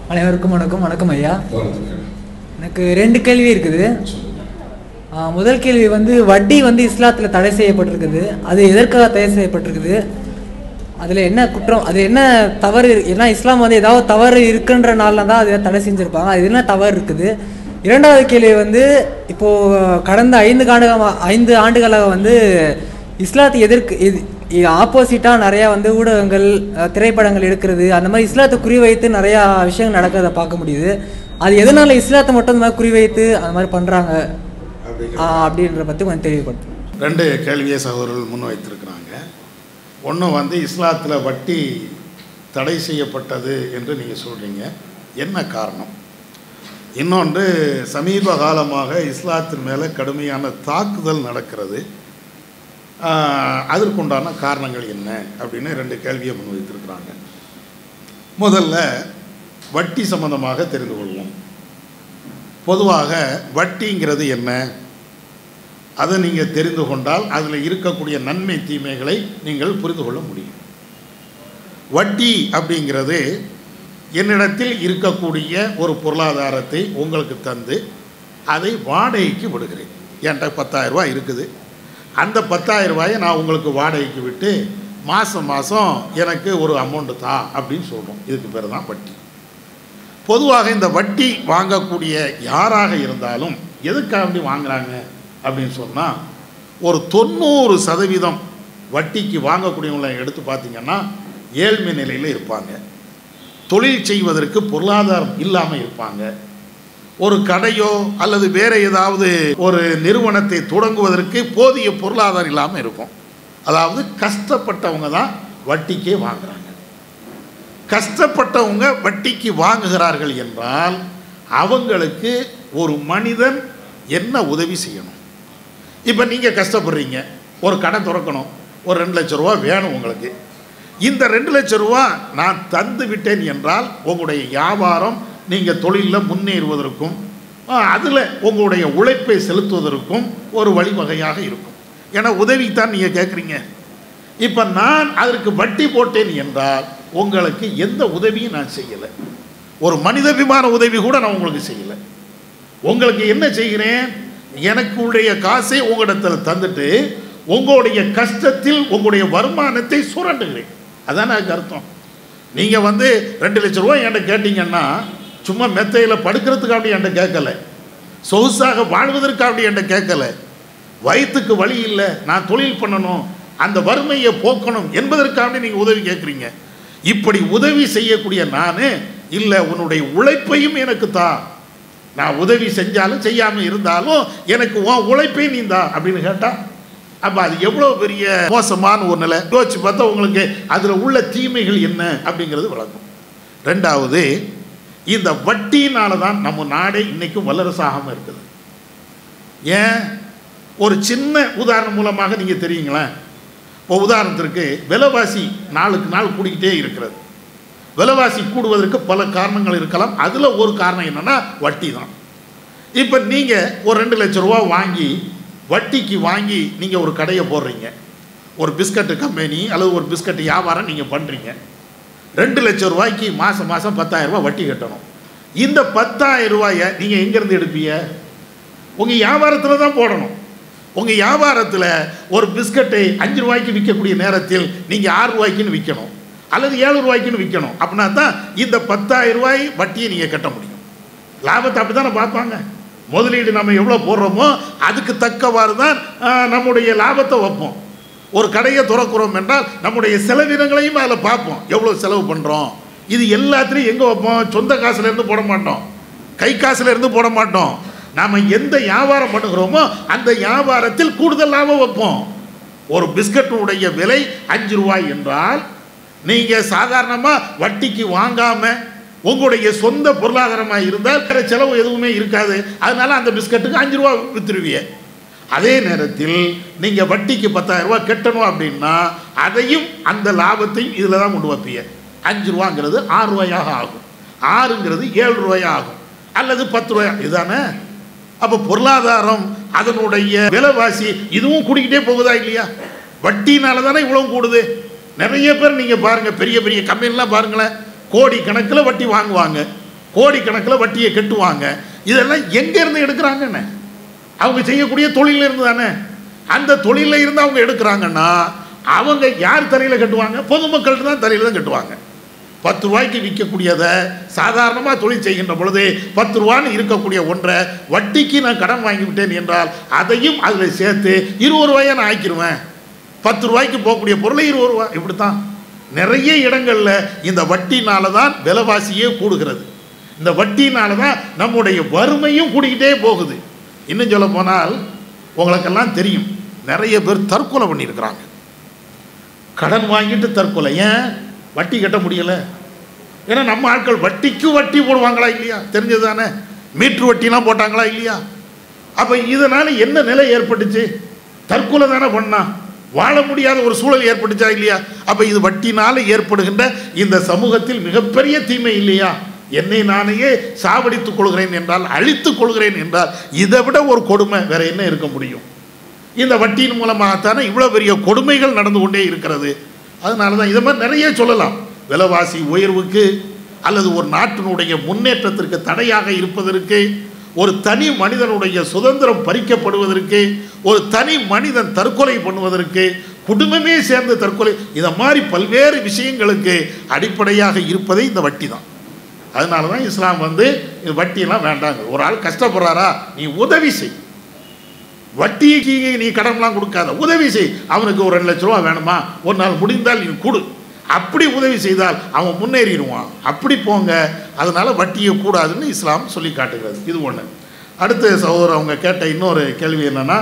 அனைவருக்கும் வணக்கம் வணக்கம் ஐயா வணக்கம் எனக்கு ரெண்டு கேள்வி இருக்குது சொல்லுங்க ஆ, முதல் கேள்வி வந்து வட்டி வந்து இஸ்லாத்தில் தடை செய்யப்பட்டிருக்குது அது எதற்காக தடை செய்யப்பட்டிருக்குது அதில் என்ன குற்றம் அது என்ன தவறு இரு- ஏன்னா இஸ்லாம் வந்து ஏதாவது தவறு இருக்குன்றனால தான் அதை தடை செஞ்சுருப்பாங்க அது என்ன தவறு இருக்குது இரண்டாவது கேள்வி வந்து இப்போது கடந்த ஐந்து ஆண்டு ஐந்து ஆண்டுகளாக வந்து இஸ்லாத்தை எதிர்க்கு இது ஆப்போசிட்டாக நிறையா வந்து ஊடகங்கள் அஹ், திரைப்படங்கள் எடுக்கிறது அந்த மாதிரி இஸ்லாத்தை குறிவைத்து நிறையா விஷயங்கள் நடக்கிறத பார்க்க முடியுது அது எதனால இஸ்லாத்தை மட்டும் இந்த மாதிரி குறிவைத்து அந்த மாதிரி பண்ணுறாங்க அப்படின்ற பற்றி கொஞ்சம் தெளிவுபடுத்தும் ரெண்டு கேள்வியை சகோதரர்கள் முன் வைத்திருக்கிறாங்க ஒன்று வந்து இஸ்லாத்தில் வட்டி தடை செய்யப்பட்டது என்று நீங்கள் சொல்கிறீங்க என்ன காரணம் இன்னொன்று சமீப காலமாக இஸ்லாத்தின் மேலே கடுமையான தாக்குதல் நடக்கிறது ஆஹ், அதற்குண்டான காரணங்கள் என்ன அப்படின்னு ரெண்டு கேள்வியை முன் வைத்திருக்கிறாங்க முதல்ல வட்டி சம்பந்தமாக தெரிந்து கொள்வோம் பொதுவாக வட்டிங்கிறது என்ன அதை நீங்கள் தெரிந்து கொண்டால் அதில் இருக்கக்கூடிய நன்மை தீமைகளை நீங்கள் புரிந்து கொள்ள முடியும் வட்டி அப்படிங்கிறது என்னிடத்தில் இருக்கக்கூடிய ஒரு பொருளாதாரத்தை உங்களுக்கு தந்து அதை வாடகைக்கு விடுகிறேன் என்கிட்ட பத்தாயிரம் ரூபாய் இருக்குது அந்த பத்தாயிரம் ரூபாயை நான் உங்களுக்கு வாடகைக்கு விட்டு மாதம் மாதம் எனக்கு ஒரு அமௌண்ட்டு தா அப்படின்னு சொல்கிறோம் இதுக்கு பேர் தான் வட்டி பொதுவாக இந்த வட்டி வாங்கக்கூடிய யாராக இருந்தாலும் எதுக்காக வேண்டி வாங்குறாங்க அப்படின்னு சொன்னால் ஒரு தொண்ணூறு சதவீதம் வட்டிக்கு வாங்கக்கூடியவங்களை எடுத்து பார்த்தீங்கன்னா ஏழ்மை நிலையில் இருப்பாங்க தொழில் செய்வதற்கு பொருளாதாரம் இல்லாமல் இருப்பாங்க ஒரு கடையோ அல்லது வேறு ஏதாவது ஒரு நிறுவனத்தை தொடங்குவதற்கு போதிய பொருளாதாரம் இல்லாமல் இருக்கும் அதாவது கஷ்டப்பட்டவங்க தான் வட்டிக்கே வாங்குறாங்க கஷ்டப்பட்டவங்க வட்டிக்கு வாங்குகிறார்கள் என்றால் அவங்களுக்கு ஒரு மனிதன் என்ன உதவி செய்யணும் இப்போ நீங்கள் கஷ்டப்படுறீங்க ஒரு கடை திறக்கணும் ஒரு ரெண்டு லட்ச ரூபா வேணும் உங்களுக்கு இந்த ரெண்டு லட்ச ரூபா நான் தந்து விட்டேன் என்றால் உங்களுடைய வியாபாரம் நீங்கள் தொழிலில் முன்னேறுவதற்கும் அதில் உங்களுடைய உழைப்பை செலுத்துவதற்கும் ஒரு வழிவகையாக இருக்கும் ஏன்னா உதவி தான் நீங்கள் கேட்குறீங்க இப்போ நான் அதற்கு வட்டி போட்டேன் என்றால் உங்களுக்கு எந்த உதவியும் நான் செய்யலை ஒரு மனிதாபிமான உதவி கூட நான் உங்களுக்கு செய்யலை உங்களுக்கு என்ன செய்கிறேன் எனக்கு உடைய காசை உங்களிடத்தில் தந்துட்டு உங்களுடைய கஷ்டத்தில் உங்களுடைய வருமானத்தை சுரண்டுகிறேன் அதானே அதுக்கு அர்த்தம் நீங்கள் வந்து ரெண்டு லட்ச ரூபாய் என்கிட்ட கேட்டீங்கன்னா சும்மா மெத்தையில் படுக்கிறதுக்காண்டி என்கிட்ட கேட்கல சொகுசாக வாழ்வதற்காண்டி என்கிட்ட கேட்கல வயிற்றுக்கு வழி இல்லை நான் தொழில் பண்ணணும் அந்த வறுமையை போக்கணும் என்பதற்காண்டி நீங்கள் உதவி கேட்குறீங்க இப்படி உதவி செய்யக்கூடிய நான் இல்லை உன்னுடைய உழைப்பையும் எனக்கு தா நான் உதவி செஞ்சாலும் செய்யாமல் இருந்தாலும் எனக்கு உன் உழைப்பை நீ தா அப்படின்னு கேட்டால் அப்போ அது எவ்வளோ பெரிய மோசமான ஒரு நிலை யோசிச்சு பார்த்தா உங்களுக்கு அதில் உள்ள தீமைகள் என்ன அப்படிங்கிறது விளக்கும் ரெண்டாவது இந்த வட்டியினால தான் நம்ம நாடே இன்னைக்கும் வல்லரசாகாமல் இருக்குது ஏன் ஒரு சின்ன உதாரணம் மூலமாக நீங்கள் தெரியுங்களேன் இப்போ உதாரணத்திற்கு விலைவாசி நாளுக்கு நாள் கூடிக்கிட்டே இருக்கிறது விலைவாசி கூடுவதற்கு பல காரணங்கள் இருக்கலாம் அதில் ஒரு காரணம் என்னென்னா வட்டி தான் இப்போ நீங்கள் ஒரு ரெண்டு லட்ச ரூபா வாங்கி வட்டிக்கு வாங்கி நீங்கள் ஒரு கடையை போடுறீங்க ஒரு பிஸ்கட்டு கம்பெனி அல்லது ஒரு பிஸ்கட் வியாபாரம் நீங்கள் பண்ணுறீங்க ரெண்டு லட்சம் ரூபாய்க்கு மாதம் மாதம் பத்தாயிரம் ரூபாய் வட்டி கட்டணும் இந்த பத்தாயிரம் ரூபாயை நீங்கள் எங்கேருந்து எடுப்பீங்க உங்கள் வியாபாரத்தில் தான் போடணும் உங்கள் வியாபாரத்தில் ஒரு பிஸ்கட்டை அஞ்சு ரூபாய்க்கு விற்கக்கூடிய நேரத்தில் நீங்கள் ஆறு ரூபாய்க்குன்னு விற்கணும் அல்லது ஏழு ரூபாய்க்குன்னு விற்கணும் அப்படின்னா தான் இந்த பத்தாயிரம் ரூபாய் வட்டியை நீங்கள் கட்ட முடியும் லாபத்தை அப்படி தானே பார்ப்பாங்க முதலீடு நம்ம எவ்வளோ போடுறோமோ அதுக்கு தக்கவாறு தான் ஆஹ், நம்முடைய லாபத்தை வைப்போம் ஒரு கடையை திறக்கிறோம் என்றால் நம்முடைய செலவினங்களையும் அதில் பார்ப்போம் எவ்வளோ செலவு பண்ணுறோம் இது எல்லாத்துலேயும் எங்கே வைப்போம் சொந்த காசுல இருந்து போட மாட்டோம் கை காசுல இருந்து போட மாட்டோம் நாம் எந்த வியாபாரம் பண்ணுகிறோமோ அந்த வியாபாரத்தில் கூடுதல் லாபம் வைப்போம் ஒரு பிஸ்கட்டுடைய விலை அஞ்சு ரூபாய் என்றால் நீங்கள் சாதாரணமாக வட்டிக்கு வாங்காமல் உங்களுடைய சொந்த பொருளாதாரமாக இருந்தால் வேறு செலவு எதுவுமே இருக்காது அதனால அந்த பிஸ்கட்டுக்கு அஞ்சு ரூபா விற்றுருவீங்க அதே நேரத்தில் நீங்கள் வட்டிக்கு பத்தாயிரம் ரூபாய் கட்டணும் அப்படின்னா அதையும் அந்த லாபத்தையும் இதில் தான் கொண்டு வைப்பீங்க அஞ்சு ரூபாங்கிறது ஆறு ரூபாயாக ஆகும் ஆறுங்கிறது ஏழு ரூபாயாக ஆகும் அல்லது பத்து ரூபாய் இதுதானே அப்போ பொருளாதாரம் அதனுடைய விலைவாசி இதுவும் கூடிக்கிட்டே போகுதா இல்லையா வட்டினால தானே இவ்வளவு கூடுது நிறைய பேர் நீங்கள் பாருங்கள் பெரிய பெரிய கம்பெனிலாம் பாருங்களேன் கோடி கணக்கில் வட்டி வாங்குவாங்க கோடிக்கணக்கில் வட்டியை கட்டுவாங்க இதெல்லாம் எங்கேருந்து எடுக்கிறாங்கன்னு அவங்க செய்யக்கூடிய தொழில இருந்து தானே அந்த தொழிலில் இருந்து அவங்க எடுக்கிறாங்கன்னா அவங்க யார் தரையில் கட்டுவாங்க பொதுமக்கள்கிட்ட தான் தரையில் தான் கட்டுவாங்க பத்து ரூபாய்க்கு விற்கக்கூடியதை சாதாரணமாக தொழில் செய்கின்ற பொழுது பத்து ரூபான்னு இருக்கக்கூடிய ஒன்றை வட்டிக்கு நான் கடன் வாங்கி விட்டேன் என்றால் அதையும் அதில் சேர்த்து இருபது ரூபாயை நான் ஆக்கிடுவேன் பத்து ரூபாய்க்கு போகக்கூடிய பொருளை இருபது ரூபா இப்படித்தான் நிறைய இடங்களில் இந்த வட்டினால தான் விலைவாசியே கூடுகிறது இந்த வட்டினால தான் நம்முடைய வறுமையும் கூடிக்கிட்டே போகுது இன்னும் சொல்ல போனால் உங்களுக்கெல்லாம் தெரியும் நிறைய பேர் தற்கொலை பண்ணியிருக்கிறாங்க கடன் வாங்கிட்டு தற்கொலை ஏன் வட்டி கட்ட முடியலை ஏன்னா நம்ம ஆட்கள் வட்டிக்கு வட்டி போடுவாங்களா இல்லையா தெரிஞ்சது தானே மீட்ரு வட்டிலாம் போட்டாங்களா இல்லையா அப்போ இதனால் என்ன நிலை ஏற்பட்டுச்சு தற்கொலை தானே பண்ணா வாழ முடியாத ஒரு சூழல் ஏற்பட்டுச்சா இல்லையா அப்போ இது வட்டினால் ஏற்படுகின்ற இந்த சமூகத்தில் மிகப்பெரிய தீமை இல்லையா என்னை நானையே சாவடித்துக் கொள்கிறேன் என்றால் அழித்துக் கொள்கிறேன் என்றால் இதை விட ஒரு கொடுமை வேற என்ன இருக்க முடியும் இந்த வட்டியின் மூலமாகத்தானே இவ்வளோ பெரிய கொடுமைகள் நடந்து கொண்டே இருக்கிறது அதனால தான் இதை மாதிரி நிறைய சொல்லலாம் விலைவாசி உயர்வுக்கு அல்லது ஒரு நாட்டினுடைய முன்னேற்றத்திற்கு தடையாக இருப்பதற்கு ஒரு தனி மனிதனுடைய சுதந்திரம் பறிக்கப்படுவதற்கு ஒரு தனி மனிதன் தற்கொலை பண்ணுவதற்கு குடும்பமே சேர்ந்து தற்கொலை இதை மாதிரி பல்வேறு விஷயங்களுக்கு அடிப்படையாக இருப்பதே இந்த வட்டி தான் அதனால தான் இஸ்லாம் வந்து இது வட்டியெல்லாம் வேண்டாங்க ஒரு ஆள் கஷ்டப்படுறாரா நீ உதவி செய் வட்டிக்கு நீ கடன்லாம் கொடுக்காத உதவி செய் அவனுக்கு ஒரு ரெண்டு லட்ச ரூபா வேணுமா ஒரு நாள் முடிந்தால் நீ கொடு அப்படி உதவி செய்தால் அவன் முன்னேறிடுவான் அப்படி போங்க அதனால வட்டியை கூடாதுன்னு இஸ்லாம் சொல்லி காட்டுகிறது இது ஒன்று அடுத்து சகோதரர் அவங்க கேட்ட இன்னொரு கேள்வி என்னன்னா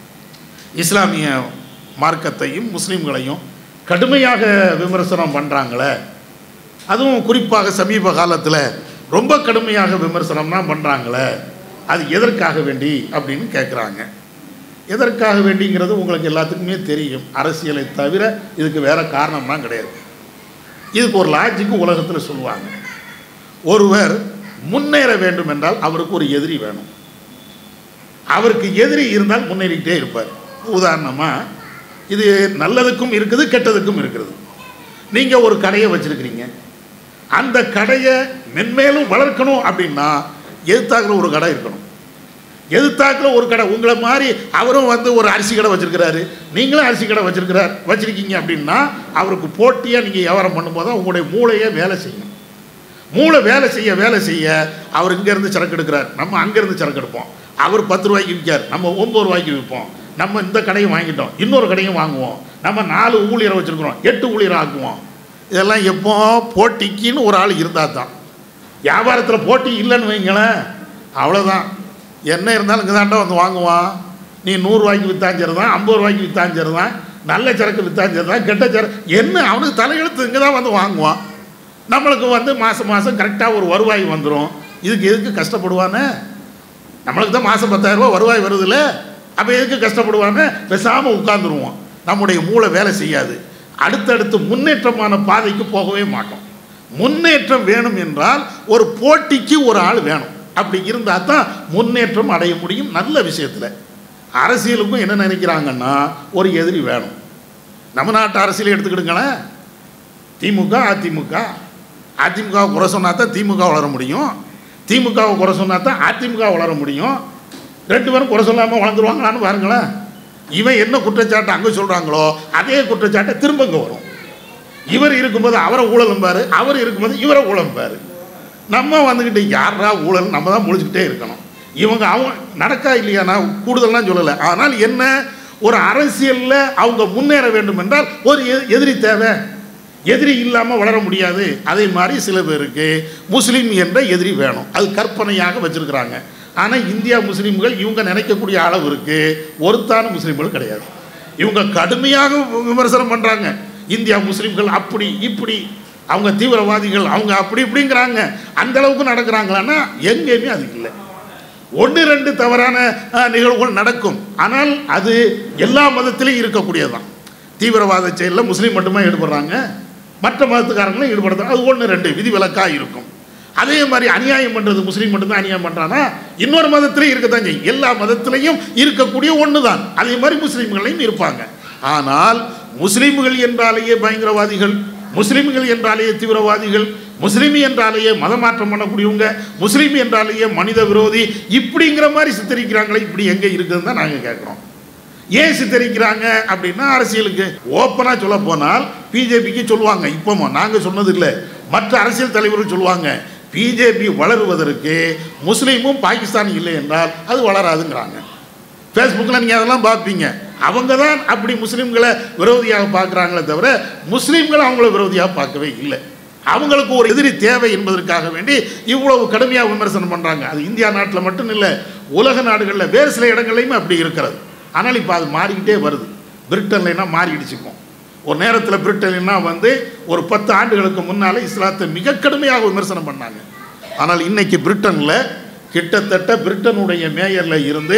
இஸ்லாமிய மார்க்கத்தையும் முஸ்லீம்களையும் கடுமையாக விமர்சனம் பண்ணுறாங்களே அதுவும் குறிப்பாக சமீப காலத்தில் ரொம்ப கடுமையாக விமர்சனம்லாம் பண்ணுறாங்களே அது எதற்காக வேண்டி அப்படின்னு கேட்குறாங்க எதற்காக வேண்டிங்கிறது உங்களுக்கு எல்லாத்துக்குமே தெரியும் அரசியலை தவிர இதுக்கு வேற காரணம்லாம் கிடையாது இதுக்கு ஒரு லாஜிக்கு உலகத்தில் சொல்லுவாங்க ஒருவர் முன்னேற வேண்டும் என்றால் அவருக்கு ஒரு எதிரி வேணும் அவருக்கு எதிரி இருந்தால் முன்னேறிக்கிட்டே இருப்பார் உதாரணமாக இது நல்லதுக்கும் இருக்குது கெட்டதுக்கும் இருக்கிறது நீங்கள் ஒரு கடையை வச்சுருக்கிறீங்க அந்த கடையை மென்மேலும் வளர்க்கணும் அப்படின்னா எதிர்த்தாக்கில் ஒரு கடை இருக்கணும் எதிர்த்தாக்கில் ஒரு கடை உங்களை மாதிரி அவரும் வந்து ஒரு அரிசி கடை வச்சிருக்கிறாரு நீங்களும் அரிசி கடை வச்சிருக்கிறார் வச்சிருக்கீங்க அப்படின்னா அவருக்கு போட்டியாக நீங்கள் வியாபாரம் பண்ணும்போது தான் உங்களுடைய மூளையே வேலை செய்யும் மூளை வேலை செய்ய வேலை செய்ய அவர் இங்கேருந்து சரக்கு எடுக்கிறார் நம்ம அங்கேருந்து சரக்கு எடுப்போம் அவர் பத்து ரூபாய்க்கு விற்கார் நம்ம ஒம்பது ரூபாய்க்கு விற்போம் நம்ம இந்த கடையும் வாங்கிட்டோம் இன்னொரு கடையும் வாங்குவோம் நம்ம நாலு ஊழியரை வச்சுருக்குறோம் எட்டு ஊழியரை ஆக்குவோம் இதெல்லாம் எப்போ போட்டிக்குன்னு ஒரு ஆள் இருந்தால் தான் வியாபாரத்தில் போட்டி இல்லைன்னு வைங்களேன் அவ்வளோதான் என்ன இருந்தாலும் இங்கே தாண்டா வந்து வாங்குவான் நீ நூறுரூவாய்க்கு வித்தாஞ்சரு தான் ஐம்பது ரூபாய்க்கு வித்தாஞ்சரு தான் நல்ல சரக்கு வித்தாஞ்சரு தான் கெட்ட சரக்கு என்ன அவனுக்கு தலையெழுத்து இங்கே தான் வந்து வாங்குவான் நம்மளுக்கு வந்து மாதம் மாதம் கரெக்டாக ஒரு வருவாய் வந்துடும் இதுக்கு எதுக்கு கஷ்டப்படுவானே நம்மளுக்கு தான் மாதம் பத்தாயிரரூபா வருவாய் வருதுல்ல அப்போ எதுக்கு கஷ்டப்படுவானே பேசாமல் உட்காந்துருவோம் நம்முடைய மூளை வேலை செய்யாது அடுத்தடுத்து முன்னேற்றமான பாதைக்கு போகவே மாட்டோம் முன்னேற்றம் வேணும் என்றால் ஒரு போட்டிக்கு ஒரு ஆள் வேணும் அப்படி இருந்தால் தான் முன்னேற்றம் அடைய முடியும் நல்ல விஷயத்தில் அரசியலுக்கும் என்ன நினைக்கிறாங்கன்னா ஒரு எதிரி வேணும் நம்ம நாட்டு அரசியலை எடுத்துக்கிடுங்களேன் திமுக அதிமுக அதிமுக குறை சொன்னா தான் திமுக வளர முடியும் திமுகவை குறை சொன்னா தான் அதிமுக வளர முடியும் ரெண்டு பேரும் குறை சொல்லாமல் வளர்ந்துருவாங்களான்னு பாருங்களேன் இவன் என்ன குற்றச்சாட்டு அங்கே சொல்கிறாங்களோ அதே குற்றச்சாட்டை திரும்ப இங்கே வரும் இவர் இருக்கும்போது அவரை ஊழலும்பாரு அவர் இருக்கும்போது இவரை ஊழலும்பாரு நம்ம வந்துக்கிட்டு யாரா ஊழல் நம்ம தான் முழிச்சுக்கிட்டே இருக்கணும் இவங்க அவங்க நடக்கா இல்லையா நான் கூடுதல்லாம் சொல்லலை ஆனால் என்ன ஒரு அரசியலில் அவங்க முன்னேற வேண்டும் என்றால் ஒரு எ- எதிரி தேவை எதிரி இல்லாமல் வளர முடியாது அதே மாதிரி சில பேருக்கு முஸ்லீம் என்ற எதிரி வேணும் அது கற்பனையாக வச்சிருக்கிறாங்க ஆனால் இந்தியா முஸ்லீம்கள் இவங்க நினைக்கக்கூடிய அளவிற்கு ஒருத்தான முஸ்லீம்கள் கிடையாது இவங்க கடுமையாக விமர்சனம் பண்ணுறாங்க இந்தியா முஸ்லீம்கள் அப்படி இப்படி அவங்க தீவிரவாதிகள் அவங்க அப்படி இப்படிங்கிறாங்க அந்த அளவுக்கு நடக்கிறாங்களான்னா எங்கேயுமே அது இல்லை ஒன்று ரெண்டு தவறான அஹ், நிகழ்வுகள் நடக்கும் ஆனால் அது எல்லா மதத்திலையும் இருக்கக்கூடியதுதான் தீவிரவாத செயலில் முஸ்லீம் மட்டுமே ஈடுபடுறாங்க மற்ற மதத்துக்காரங்களும் ஈடுபடுறாங்க அது ஒன்று ரெண்டு விதிவிலக்காக இருக்கும் அதே மாதிரி அநியாயம் பண்ணுறது முஸ்லீம் மட்டும்தான் அநியாயம் பண்ணுறானா இன்னொரு மதத்திலையும் இருக்கத்தான் செய்யும் எல்லா மதத்திலையும் இருக்கக்கூடிய ஒன்று தான் அதே மாதிரி முஸ்லீம்களையும் இருப்பாங்க ஆனால் முஸ்லீம்கள் என்றாலேயே பயங்கரவாதிகள் முஸ்லீம்கள் என்றாலேயே தீவிரவாதிகள் முஸ்லீம் என்றாலேயே மதமாற்றம் பண்ணக்கூடியவங்க முஸ்லீம் என்றாலேயே மனித விரோதி இப்படிங்கிற மாதிரி சித்தரிக்கிறாங்களே இப்படி எங்கே இருக்குதுன்னு தான் நாங்கள் கேட்குறோம் ஏன் சித்தரிக்கிறாங்க அப்படின்னா அரசியலுக்கு ஓப்பனாக சொல்ல போனால் பிஜேபிக்கு சொல்லுவாங்க இப்போ நாங்கள் சொன்னது இல்லை மற்ற அரசியல் தலைவர்கள் சொல்லுவாங்க பிஜேபி வளருவதற்கு முஸ்லீமும் பாகிஸ்தானும் இல்லை என்றால் அது வளராதுங்கிறாங்க ஃபேஸ்புக்கில் நீங்கள் அதெல்லாம் பார்ப்பீங்க அவங்க தான் அப்படி முஸ்லீம்களை விரோதியாக பார்க்குறாங்களே தவிர முஸ்லீம்களை அவங்கள விரோதியாக பார்க்கவே இல்லை அவங்களுக்கு ஒரு எதிரி தேவை என்பதற்காக வேண்டி இவ்வளவு கடுமையாக விமர்சனம் பண்ணுறாங்க அது இந்தியா நாட்டில் மட்டும் இல்லை உலக நாடுகளில் வேறு சில இடங்கள்லையும் அப்படி இருக்கிறது ஆனால் இப்போ அது மாறிக்கிட்டே வருது பிரிட்டன்லனா மாறிடுச்சுப்போம் ஒரு நேரத்தில் பிரிட்டன்னா வந்து ஒரு பத்து ஆண்டுகளுக்கு முன்னால் இஸ்லாத்தை மிக கடுமையாக விமர்சனம் பண்ணாங்க ஆனால் இன்னைக்கு பிரிட்டனில் கிட்டத்தட்ட பிரிட்டனுடைய மேயரில் இருந்து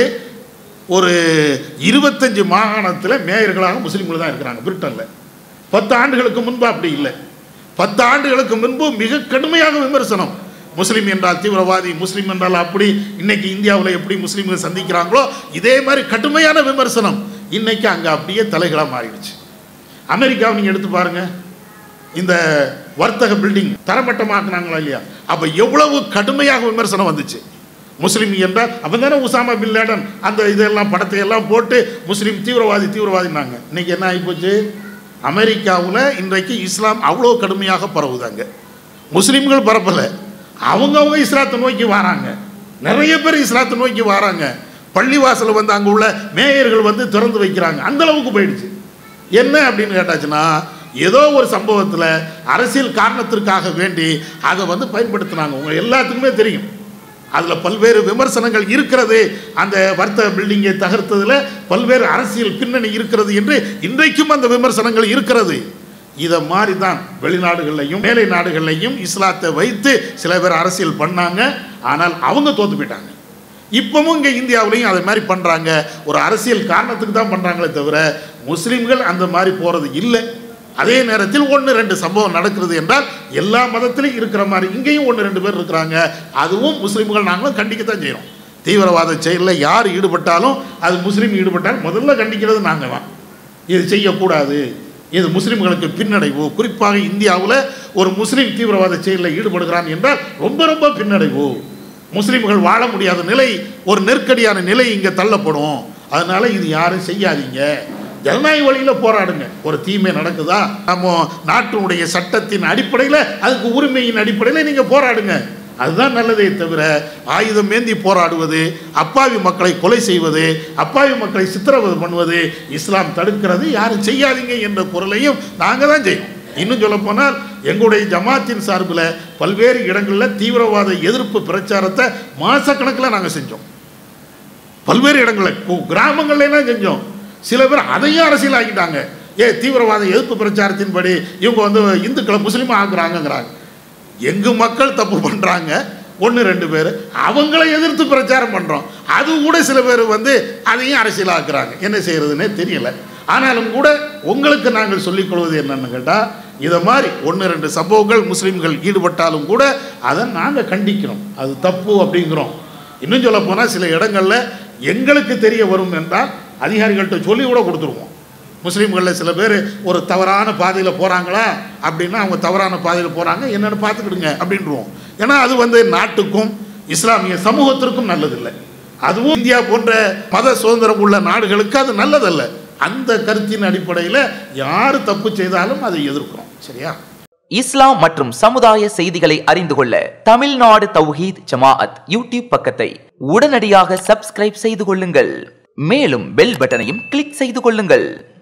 ஒரு இருபத்தஞ்சு மாகாணத்தில் மேயர்களாக முஸ்லீம்கள் தான் இருக்கிறாங்க பிரிட்டனில் பத்து ஆண்டுகளுக்கு முன்பு அப்படி இல்லை பத்து ஆண்டுகளுக்கு முன்பு மிக கடுமையாக விமர்சனம் முஸ்லீம் என்றால் தீவிரவாதி முஸ்லீம் என்றால் அப்படி இன்னைக்கு இந்தியாவில் எப்படி முஸ்லீம்கள் சந்திக்கிறாங்களோ இதே மாதிரி கடுமையான விமர்சனம் இன்னைக்கு அங்கே அப்படியே தலைகளாக மாறிடுச்சு அமெரிக்காவை நீங்கள் எடுத்து பாருங்க இந்த வர்த்தக பில்டிங் தரமட்டமாக்குனாங்களா இல்லையா அப்போ எவ்வளவு கடுமையாக விமர்சனம் வந்துச்சு முஸ்லீம் என்றால் அப்போ தானே உசாமா பின் லேடன் அந்த இதெல்லாம் படத்தை எல்லாம் போட்டு முஸ்லீம் தீவிரவாதி தீவிரவாதினாங்க இன்னைக்கு என்ன ஆகிப்போச்சு அமெரிக்காவில் இன்றைக்கு இஸ்லாம் அவ்வளோ கடுமையாக பரவுதாங்க முஸ்லீம்கள் பரப்பலை அவங்கவுங்க இஸ்லாத்தை நோக்கி வராங்க நிறைய பேர் இஸ்லாத்தை நோக்கி வராங்க பள்ளிவாசல் வந்து அங்கே உள்ள மேயர்கள் வந்து திறந்து வைக்கிறாங்க அந்த அளவுக்கு போயிடுச்சு என்ன அப்படின்னு கேட்டாச்சுன்னா ஏதோ ஒரு சம்பவத்தில் அரசியல் காரணத்திற்காக வேண்டி அதை வந்து பயன்படுத்தினாங்க உங்க எல்லாத்துக்குமே தெரியும் அதில் பல்வேறு விமர்சனங்கள் இருக்கிறது அந்த வர்த்தக பில்டிங்கை தகர்த்ததில் பல்வேறு அரசியல் பின்னணி இருக்கிறது என்று இன்றைக்கும் அந்த விமர்சனங்கள் இருக்கிறது இதை மாதிரி தான் வெளிநாடுகள்லையும் மேலை நாடுகள்லையும் இஸ்லாத்தை வைத்து சில பேர் அரசியல் பண்ணாங்க ஆனால் அவங்க தோத்து போயிட்டாங்க இப்பவும் இங்கே இந்தியாவிலையும் அதை மாதிரி பண்ணுறாங்க ஒரு அரசியல் காரணத்துக்கு தான் பண்ணுறாங்களே தவிர முஸ்லீம்கள் அந்த மாதிரி போகிறது இல்லை அதே நேரத்தில் ஒன்று ரெண்டு சம்பவம் நடக்கிறது என்றால் எல்லா மதத்திலையும் இருக்கிற மாதிரி இங்கேயும் ஒன்று ரெண்டு பேர் இருக்கிறாங்க அதுவும் முஸ்லீம்கள் நாங்களும் கண்டிக்கத்தான் செய்கிறோம் தீவிரவாத செயலில் யார் ஈடுபட்டாலும் அது முஸ்லீம் ஈடுபட்டால் முதல்ல கண்டிக்கிறது நாங்கள் தான் இது செய்யக்கூடாது இது முஸ்லீம்களுக்கு பின்னடைவு குறிப்பாக இந்தியாவில் ஒரு முஸ்லீம் தீவிரவாத செயலில் ஈடுபடுகிறான் என்றால் ரொம்ப ரொம்ப பின்னடைவு முஸ்லீம்கள் வாழ முடியாத நிலை ஒரு நெருக்கடியான நிலை இங்கே தள்ளப்படும் அதனால இது யாரும் செய்யாதீங்க ஜனநாயக வழியில் போராடுங்க ஒரு தீமை நடக்குதா நம்ம நாட்டினுடைய சட்டத்தின் அடிப்படையில் அதுக்கு உரிமையின் அடிப்படையில் நீங்கள் போராடுங்க அதுதான் நல்லதே தவிர ஆயுதம் ஏந்தி போராடுவது அப்பாவி மக்களை கொலை செய்வது அப்பாவி மக்களை சித்திரவதை பண்ணுவது இஸ்லாம் தடுக்கிறது யாரும் செய்யாதீங்க என்ற குரலையும் நாங்கள் தான் செய்வோம் இன்னும் சொல்லப் போனால் எங்களுடைய ஜமாத்தின் சார்பில் பல்வேறு இடங்களில் தீவிரவாத எதிர்ப்பு பிரச்சாரத்தை மாசக்கணக்கில் நாங்கள் செஞ்சோம் பல்வேறு இடங்களில் கு- கிராமங்கள்லாம் செஞ்சோம் சில பேர் அதையும் அரசியல் ஆக்கிட்டாங்க ஏ தீவிரவாத எதிர்ப்பு பிரச்சாரத்தின்படி இவங்க வந்து இந்துக்களை முஸ்லீமாக ஆக்குறாங்கங்கிறாங்க எங்க மக்கள் தப்பு பண்ணுறாங்க ஒன்று ரெண்டு பேர் அவங்கள எதிர்த்து பிரச்சாரம் பண்ணுறோம் அது கூட சில பேர் வந்து அதையும் அரசியலாக்குறாங்க என்ன செய்யறதுன்னே தெரியல ஆனாலும் கூட உங்களுக்கு நாங்கள் சொல்லிக் கொள்வது என்னன்னு கேட்டால் இதை மாதிரி ஒன்று ரெண்டு சம்பவங்கள் முஸ்லீம்கள் ஈடுபட்டாலும் கூட அதை நாங்கள் கண்டிக்கிறோம் அது தப்பு அப்படிங்கிறோம் இன்னும் சொல்ல போனால் சில இடங்களில் எங்களுக்கு தெரிய வரும் என்றால் அதிகாரிகள்கிட்ட சொல்லி கூட கொடுத்துருவோம் முஸ்லீம்களில் சில பேர் ஒரு தவறான பாதையில் போகிறாங்களா அப்படின்னா அவங்க தவறான பாதையில் போகிறாங்க என்னென்னு பார்த்துக்கிடுங்க அப்படின்றோம் ஏன்னா அது வந்து நாட்டுக்கும் இஸ்லாமிய சமூகத்திற்கும் நல்லதில்லை அதுவும் இந்தியா போன்ற மத சுதந்திரம் உள்ள நாடுகளுக்கு அது நல்லதல்ல அந்த கருத்தின் அடிப்படையில் யார் தப்பு செய்தாலும் அதை எதிர்க்கிறோம் சரியா இஸ்லாம் மற்றும் சமுதாய செய்திகளை அறிந்து கொள்ள தமிழ்நாடு தௌஹீத் ஜமாஅத் யூடியூப் பக்கத்தை உடனடியாக சப்ஸ்கிரைப் செய்து கொள்ளுங்கள் மேலும் பெல் பட்டனையும் கிளிக் செய்து கொள்ளுங்கள்